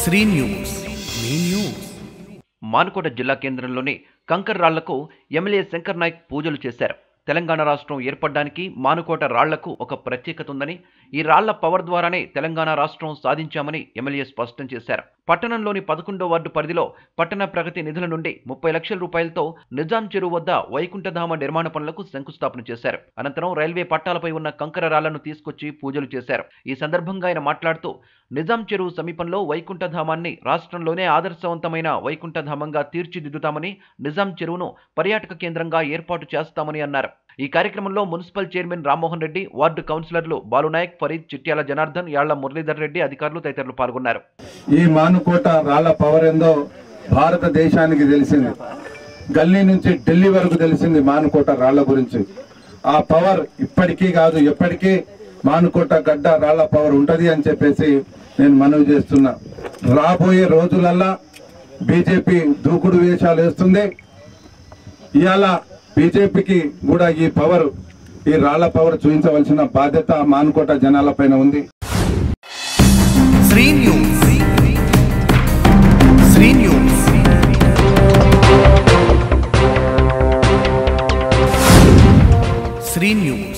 Shri news మీ news Manukota జిల్లా కేంద్రంలోని కంకర్ రాళ్లకు ఎమ్మెల్యే శంకర్ నాయక్ పూజలు చేశారు తెలంగాణ రాష్ట్రం ఏర్పడడానికి మానుకోట రాళ్లకు ఒక ప్రత్యేకత ఉందని ఈ రాళ్ల పవర్ ద్వారానే తెలంగాణ రాష్ట్రం సాధించామని ఎమ్మెల్యే స్పష్టం చేశారు పట్టణంలోని పదకొండో వార్డు పరిధిలో పట్టణ ప్రగతి నిధుల నుండి ముప్పై లక్షల రూపాయలతో నిజాం చెరువు వద్ద వైకుంఠధామ నిర్మాణ పనులకు శంకుస్థాపన చేశారు అనంతరం రైల్వే పట్టాలపై ఉన్న కంకర రాళ్లను తీసుకొచ్చి పూజలు చేశారు ఈ సందర్భంగా ఆయన మాట్లాడుతూ నిజాం చెరువు సమీపంలో వైకుంఠధామాన్ని రాష్ట్రంలోనే ఆదర్శవంతమైన వైకుంఠధామంగా తీర్చిదిద్దుతామని నిజాం చెరువును పర్యాటక కేంద్రంగా ఏర్పాటు చేస్తామని అన్నారు ఈ కార్యక్రమంలో municipal chairman Rammohan Reddy ward కౌన్సిలర్లు బాలునాయక్ ఫరీద్ చిట్యాల జనార్దన్ యాళ్ల మురళీధర్ రెడ్డి అధికారులు తదితరులు పాల్గొన్నారు ఈ మానుకోట రాళ్ల పవర్ ఏందో భారతదేశానికి తెలిసింది గల్లీ నుంచి ఢిల్లీ వరకు తెలిసింది మానుకోట రాళ్ల గురించి ఆ పవర్ ఇప్పటికీ కాదు ఎప్పటికీ మానుకోట గడ్డ రాళ్ల పవర్ ఉంటది అని చెప్పేసి నేను మనవి చేస్తున్నా రాబోయే రోజులల్లా బీజేపీ దూకుడు వేషాలు వేస్తుంది ఇవాళ బీజేపీకి కూడా ఈ పవర్ ఈ రాళ్ల పవర్ చూపించవలసిన బాధ్యత మానుకోట జనాల పైన ఉంది Sri news Sri news Sri news